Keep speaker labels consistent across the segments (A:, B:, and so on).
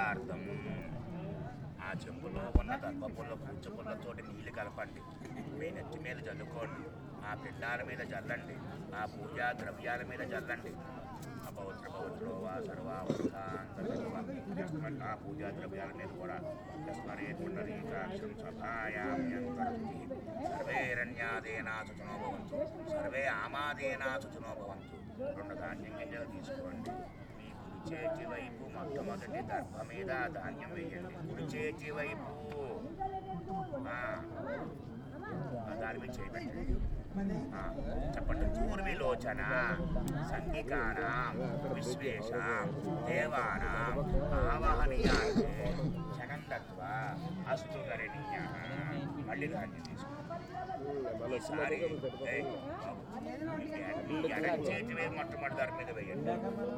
A: దర్భార్థం ఆ చెంబులో ఉన్న దర్భపుల్ల పూచ పుల్లతోటి నీళ్లు కలపండి మీ నెత్తి మీద చల్లుకోండి ఆ పిండాల మీద చల్లండి ఆ పూజా ద్రవ్యాల మీద చల్లండి ఆ పవిత్ర పవిత్రో వా సర్వావస్థాంత ఆ పూజా ద్రవ్యాల మీద కూడా స్మరే పుండరీకాక్షం సభాయామ్యంకరుతి సర్వేరణ్యాదేనా సుచునో భవంతు సర్వే ఆమాదేనా సుచునో భవంతు రెండు ధాన్యం గింజలు తీసుకోండి మీ కుడి చేతి వైపు మొట్టమొదటి దర్భ మీద ధాన్యం వేయండి కుడి చేతి వైపు ఆ, ఆ దాని మీద చేయబెట్టండి ఆ, చెప్పండి పూర్విలోచన సంఘికానాం విశ్వేషాం దేవానాం ఆవాహనీయాన్ని క్షణం తత్వ అస్తు గరణీయ మళ్ళీ ధాన్యం తీసుకోండి ఈసారి ఏయ్, మీ ఎడం చేతి మీద మొట్టమొదటి దాని మీద వేయండి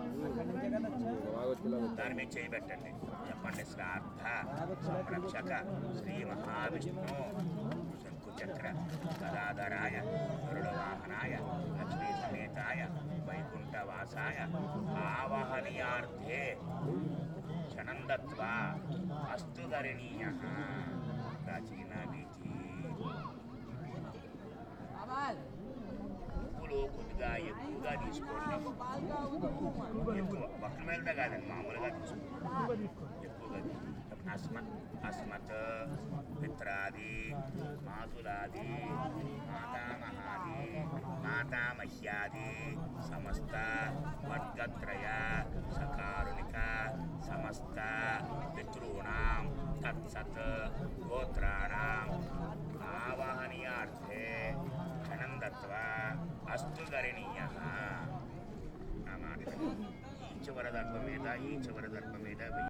A: దాని మీద చేయబెట్టండి చెప్పండి శ్రాద్ధ సంరక్షక శ్రీ మహావిష్ణు శంకుచక్ర గదాధరాయ గరుడవాహనాయ లక్ష్మీ సమేతాయ వైకుంఠవాసాయ ఆవాహనీయార్థే క్షణం దత్వా అస్తు ధరణీయ ప్రాచీన వీచి ఉప్పులు కొద్దిగా ఎక్కువగా తీసుకోండి ఎక్కువ ఒక్కరి మీద కాదండి మామూలుగా తీసుకోండి ఎక్కువగా అస్మత్ అస్మత్ పిత్రాది మాతులాది మాతామహాది మాతామహ్యాది సమస్త వర్గత్రయ సకారుణిక సమస్త పితॄణాం తత్సత్ గోత్రాణాం ఆవాహనీయార్థే క్షణం దత్వా అస్తు గరణీయ ఈ చివరి దర్భ మీద ఈ చివరి దర్భ మీద వెయ్యి